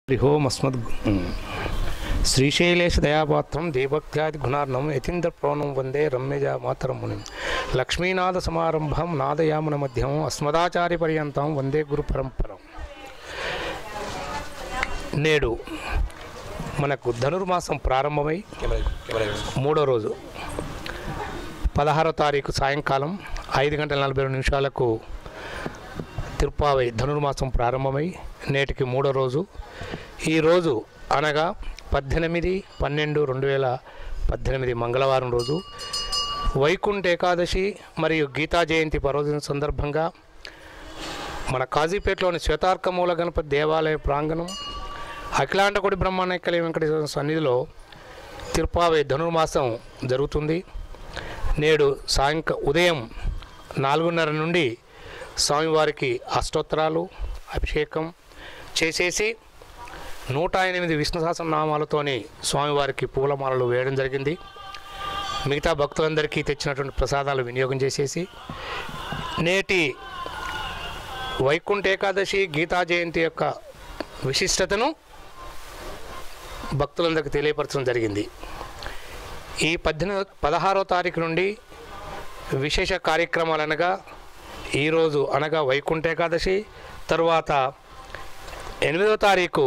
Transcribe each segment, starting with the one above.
హరి ఓం అస్మద్ శ్రీశైలేశ దయాపాత్రం దేవక్త్యాది గుణార్ణం యతీంద్ర ప్రోణం వందే రమ్యజ మాతరం మునిం లక్ష్మీనాథ సమారంభం నాదయామున మధ్యం అస్మదాచార్య పర్యంతం వందే గురు పరంపరం నేడు మనకు ధనుర్మాసం ప్రారంభమై మూడో రోజు పదహారో తారీఖు సాయంకాలం ఐదు గంటల నలభై రెండు నిమిషాలకు తిరుపావై ధనుర్మాసం ప్రారంభమై నేటికి మూడో రోజు ఈరోజు అనగా పద్దెనిమిది పన్నెండు రెండు వేల పద్దెనిమిది మంగళవారం రోజు వైకుంఠ ఏకాదశి మరియు గీతా జయంతి పర్వదిన సందర్భంగా మన కాజీపేటలోని శ్వేతార్కమూల గణపతి దేవాలయ ప్రాంగణం అఖిలాండకోటి బ్రహ్మాండకలి వెంకటేశ్వర సన్నిధిలో తిరుపావై ధనుర్మాసం జరుగుతుంది నేడు సాయంక ఉదయం నాలుగున్నర నుండి స్వామివారికి అష్టోత్తరాలు అభిషేకం చేసేసి నూట ఎనిమిది విష్ణు సహస్రనామాలతోని స్వామివారికి పూలమాలలు వేయడం జరిగింది మిగతా భక్తులందరికీ తెచ్చినటువంటి ప్రసాదాలు వినియోగం చేసేసి నేటి వైకుంఠ ఏకాదశి గీతా జయంతి యొక్క విశిష్టతను భక్తులందరికీ తెలియపరచడం జరిగింది ఈ పద్దెనిమిది పదహారో తారీఖు నుండి విశేష కార్యక్రమాలు అనగా ఈరోజు అనగా వైకుంఠ ఏకాదశి తరువాత ఎనిమిదో తారీఖు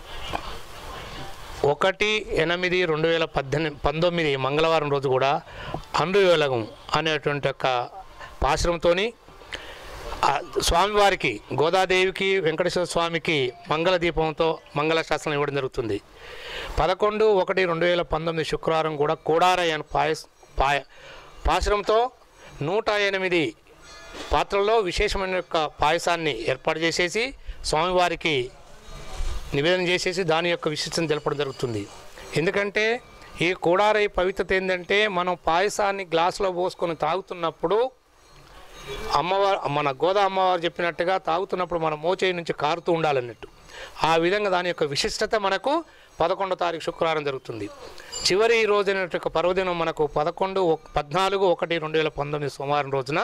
ఒకటి ఎనిమిది రెండు వేల పద్దెనిమిది పంతొమ్మిది మంగళవారం రోజు కూడా అనువేలగం అనేటువంటి యొక్క పాశ్రంతోని స్వామివారికి గోదాదేవికి వెంకటేశ్వర స్వామికి మంగళ దీపంతో మంగళ శాస్త్రం ఇవ్వడం జరుగుతుంది పదకొండు ఒకటి రెండు వేల పంతొమ్మిది శుక్రవారం కూడా కోడారయ్య అనే పాయస్ పాయ పాశ్రంతో నూట ఎనిమిది పాత్రల్లో విశేషమైన యొక్క పాయసాన్ని ఏర్పాటు చేసేసి స్వామివారికి నివేదన చేసేసి దాని యొక్క విశిష్టం తెలపడం జరుగుతుంది ఎందుకంటే ఈ కూడారై పవిత్రత ఏంటంటే మనం పాయసాన్ని గ్లాసులో పోసుకొని తాగుతున్నప్పుడు అమ్మవారు మన గోదా అమ్మవారు చెప్పినట్టుగా తాగుతున్నప్పుడు మన మోచేయి నుంచి కారుతూ ఉండాలన్నట్టు ఆ విధంగా దాని యొక్క విశిష్టత మనకు పదకొండో తారీఖు శుక్రవారం జరుగుతుంది చివరి ఈ రోజున యొక్క పర్వదినం మనకు పదకొండు ఒక- పద్నాలుగు ఒకటి రెండు వేల పంతొమ్మిది సోమవారం రోజున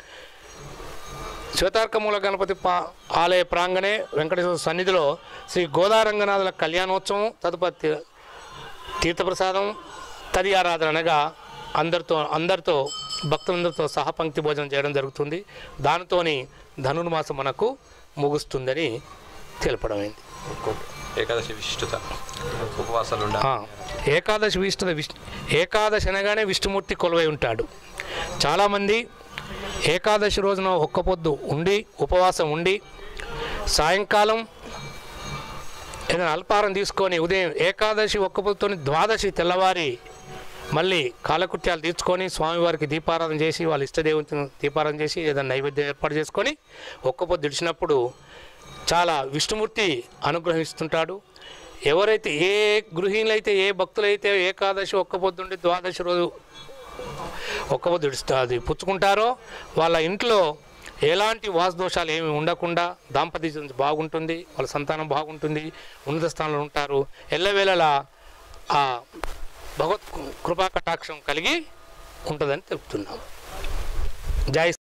శ్వేతార్కమూల గణపతి పా ఆలయ ప్రాంగణే వెంకటేశ్వర సన్నిధిలో శ్రీ గోదారంగనాథుల కళ్యాణోత్సవం తదుపరి తీ- తీర్థప్రసాదం తది ఆరాధన అనగా అందరితో అందరితో భక్తులందరితో సహా పంక్తి భోజనం చేయడం జరుగుతుంది దానితోని ధనుర్మాసం మనకు ముగుస్తుందని తెలపడమైంది ఏకాదశి విశిష్టత ఉపవాసాలు ఉండ ఆ, ఏకాదశి విష్ణు విష్ణు ఏకాదశి అనగానే విష్ణుమూర్తి కొలువై ఉంటాడు చాలామంది ఏకాదశి రోజున ఒక్క పొద్దు ఉండి ఉపవాసం ఉండి సాయంకాలం ఏదైనా అల్పాహారం తీసుకొని ఉదయం ఏకాదశి ఒక్క పొద్దుతోని ద్వాదశి తెల్లవారి మళ్ళీ కాలకృత్యాలు తీర్చుకొని స్వామివారికి దీపారాధన చేసి వాళ్ళ ఇష్టదేవతను దీపారాధన చేసి ఏదైనా నైవేద్యం ఏర్పాటు చేసుకొని ఒక్క పొద్దు ఇడిచినప్పుడు చాలా విష్ణుమూర్తి అనుగ్రహిస్తుంటాడు ఎవరైతే ఏ గృహిణులైతే ఏ భక్తులైతే ఏకాదశి ఒక్క పొద్దుండి ద్వాదశి రోజు ఒక్క పొద్దు ఇడుస్తా అది పుచ్చుకుంటారో వాళ్ళ ఇంట్లో ఎలాంటి వాస్తదోషాలు ఏమి ఉండకుండా దాంపత్య జీవితం బాగుంటుంది వాళ్ళ సంతానం బాగుంటుంది ఉన్నత స్థానంలో ఉంటారు ఎల్లవేళలా ఆ భగవత్ కృపా కటాక్షం కలిగి ఉంటుందని తెలుపుతున్నాం జై